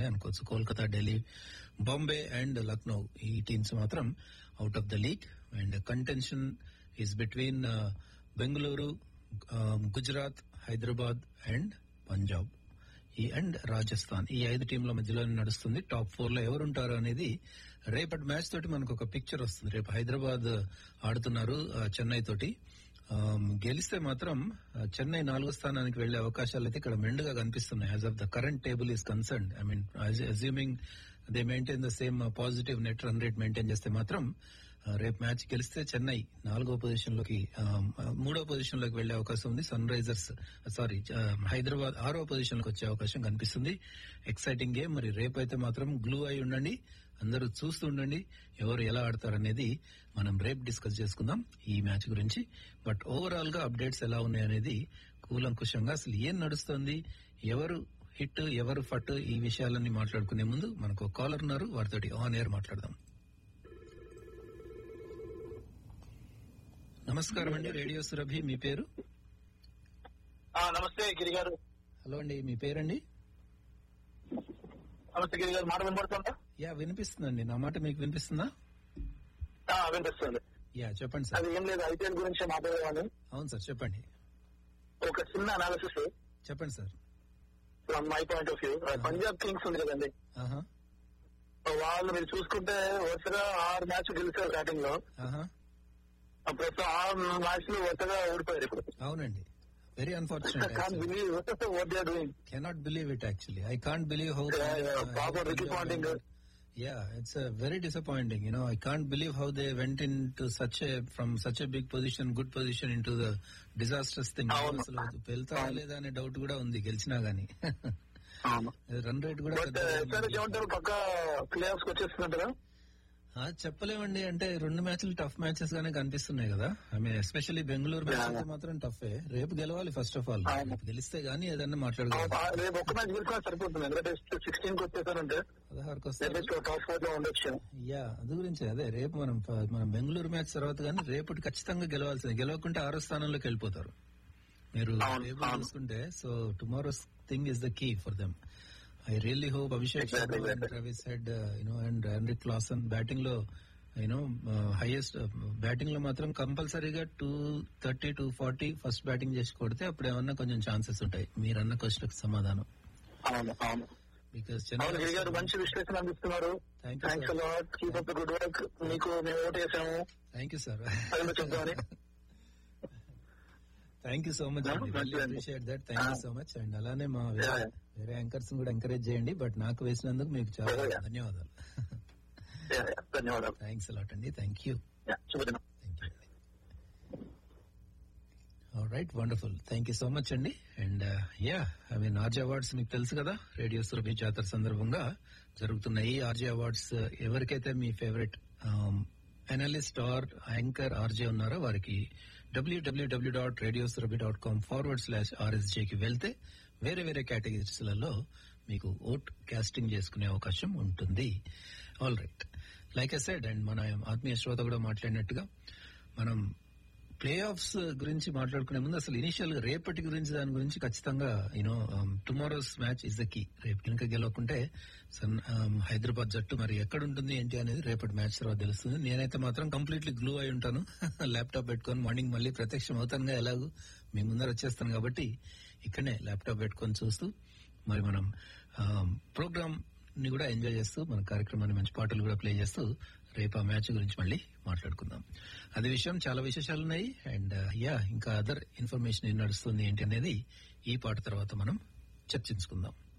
అనే అనుకోవచ్చు కోల్కతా ఢిల్లీ బాంబే అండ్ లక్నో ఈ టీమ్స్ మాత్రం out of the league and contention is between Bengaluru Gujarat Hyderabad and Punjab ఈ అండ్ రాజస్థాన్ ఈ ఐదు టీంల మధ్యలో నడుస్తుంది టాప్ ఫోర్ లో ఎవరుంటారు అనేది రేపటి మ్యాచ్ తోటి మనకు ఒక పిక్చర్ వస్తుంది రేపు హైదరాబాద్ ఆడుతున్నారు ఆ, చెన్నై తోటి ఆమ్, గెలిస్తే మాత్రం ఆ, చెన్నై నాలుగో స్థానానికి వెళ్లే అవకాశాలు అయితే ఇక్కడ మెండుగా కనిపిస్తున్నాయి as of the current table is concern I mean assuming they maintain the same positive net run rate maintain చేస్తే మాత్రం ఆ, రేపు మ్యాచ్ గెలిస్తే చెన్నై నాలుగో పొజిషన్ లోకి ఆ, మూడో పొజిషన్ లోకి వెళ్లే అవకాశం ఉంది సన్ రైజర్స్ సారీ హైదరాబాద్ ఆరో పొజిషన్ లోకి వచ్చే అవకాశం కనిపిస్తుంది ఎక్సైటింగ్ గేమ్ మరి రేపు అయితే మాత్రం గ్లూ అయి ఉండండి అందరూ చూస్తూ ఉండండి ఎవరు ఎలా ఆడతారనేది మనం రేపు డిస్కస్ చేసుకుందాం ఈ మ్యాచ్ గురించి బట్ ఓవరాల్ గా అప్డేట్స్ ఎలా ఉన్నాయి అనేది కూలంకుషంగా అసలు ఏం నడుస్తుంది ఎవరు హిట్ ఎవరు ఫట్ ఈ విషయాలన్నీ మాట్లాడుకునే ముందు మనకు కాలర్ ఉన్నారు వారితోటి ఆన్ ఎయిర్ మాట్లాడదాం నమస్కారం అండి రేడియో సురభి మీ పేరు ఆ, నమస్తే గిరి గారు హలో అండి మీ పేరండి నమస్తే గిరి గారు మాట వినపడుతుందా యా వినిపిస్తుందండి నా మాట మీకు వినిపిస్తుందా ఆ, వినిపిస్తుంది యా చెప్పండి సార్ అది ఏం లేదు ఐపీఎల్ గురించి మాట్లాడేవాడిని అవును సార్ చెప్పండి ఒక చిన్న అనాలిసిస్ చెప్పండి sir from my point of view Punjab kings ఉంది కదండి ఆహా వాళ్ళు మీరు చూసుకుంటే వరుసగా ఆరు మ్యాచ్ గెలిచారు బ్యాటింగ్ లో ఆహా ఆ ప్రస్తుతం ఆరు మ్యాచ్ లు వరుసగా ఓడిపోయారు ఇప్పుడు అవునండి very unfortunate can believe what they are doing cannot believe it actually. I can't believe how. Yeah, yeah, Baba Ricky Ponting. Yeah, it's a very disappointing. You know, I can't believe how they went into such a from such a big position, good position into the disastrous thing. అవును. అసలు వెళ్తారా లేదా అనే doubt కూడా ఉంది గెలిచినా గానీ run rate కూడా బట్ పెద్దగా ఎస్ఆర్ ఉంది. ఏమంటారు పక్క ప్లే ఆఫ్స్ వచ్చేస్తుంటారా ఆ, చెప్పలేమండి అంటే రెండు మ్యాచ్లు టఫ్ మ్యాచెస్ గానే కనిపిస్తున్నాయి కదా I mean especially Bengaluru match Yeah. అయితే మాత్రం టఫే రేపు గెలవాలి ఫస్ట్ ఆఫ్ ఆల్ అవును. రేపు గెలిస్తే గానీ ఏదన్నా మాట్లాడుకోవాలి రేపు ఒక్క మ్యాచ్ గెలిచినా సరిపోతుంది ఎందుకంటే సిక్స్టీన్ కి వచ్చేసారంటే పదహారుకి వస్తే టాప్ ఫోర్ లో ఉండొచ్చు యా అది గురించి అదే రేపు మనం మనం బెంగళూరు మ్యాచ్ తర్వాత కానీ రేపటి ఖచ్చితంగా గెలవాల్సిందే గెలవకుంటే ఆరో స్థానంలోకి వెళ్ళిపోతారు మీరు అవును, టేబుల్ అవును. చూసుకుంటే so tomorrow's thing is the key for them I really hope Abhishek Exactly, Sharma and exactly. Travis Head you know and Heinrich Klaasen batting లో యూనో హైయెస్ట్ బ్యాటింగ్ లో మాత్రం కంపల్సరీగా two thirty two forty first batting చేసి కొడితే అప్పుడు ఏమన్నా కొంచెం ఛాన్సెస్ ఉంటాయి మీరు అన్న క్వశ్చన్కి సమాధానం అవును అవును బికాస్ అవును గిరి గారు మంచి విశ్లేషణ అందిస్తున్నారు Thank you, thanks sir. A lot keep up good work మీకు మేము ఓటు వేసాము థ్యాంక్ యూ సార్ అదిలో చెప్తామని thank you so much No, అండి మంచిదండి. Really appreciate that thank you Ah. So much and అలానే మా వేరే Yeah, yeah. వేరే యాంకర్స్ కూడా ఎంకరేజ్ చేయండి బట్ నాకు వేసినందుకు మీకు చాలా Yeah, yeah. ధన్యవాదాలు Yeah, yeah. ధన్యవాదాలు థ్యాంక్స్ అలాట్ అండి థ్యాంక్ యూ Yeah, శుభదినం thank you right wonderful thank you so much అండి and yeah I mean RJ awards మీకు తెలుసు కదా రేడియో సురభి జాతర సందర్భంగా జరుగుతున్న ఈ ఆర్జే అవార్డ్స్ ఎవరికైతే మీ favourite analyst or anchor RJ ఉన్నారో వారికి డబ్ల్యూడబ్ల్యూడబ్ల్యూ dot radio Surabhi dot com forward slash ఆర్ఎస్జేకి వెళ్తే వేరే వేరే కేటగిరీస్లలో మీకు ఓట్ కాస్టింగ్ చేసుకునే అవకాశం ఉంటుంది all right like a said and మన ఆత్మీయ శ్రోత కూడా మాట్లాడినట్టుగా మనం ప్లే ఆఫ్స్ గురించి మాట్లాడుకునే ముందు అసలు ఇనిషియల్ గా రేపటి గురించి దాని గురించి ఖచ్చితంగా you know tomorrow's match is the key రేపు కనుక గెలవకుంటే సన్ హైదరాబాద్ జట్టు మరి ఎక్కడ ఉంటుంది ఏంటి అనేది రేపటి మ్యాచ్ తర్వాత తెలుస్తుంది నేనైతే మాత్రం కంప్లీట్లీ గ్లూ అయి ఉంటాను ల్యాప్టాప్ పెట్టుకొని మార్నింగ్ మళ్ళీ ప్రత్యక్షం అవుతానుగా ఎలాగూ మీ ముందర వచ్చేస్తాను కాబట్టి ఇక్కడనే ల్యాప్టాప్ పెట్టుకొని చూస్తూ మరి మనం ప్రోగ్రామ్ ని కూడా ఎంజాయ్ చేస్తూ మన కార్యక్రమాన్ని మంచి పాటలు కూడా ప్లే చేస్తూ రేపు ఆ మ్యాచ్ గురించి మళ్ళీ మాట్లాడుకుందాం అదే విషయం చాలా విశేషాలు ఉన్నాయి అండ్ యా ఇంకా అదర్ ఇన్ఫర్మేషన్ ఏం నడుస్తుంది ఏంటి అనేది ఈ పాట తర్వాత మనం చర్చించుకుందాం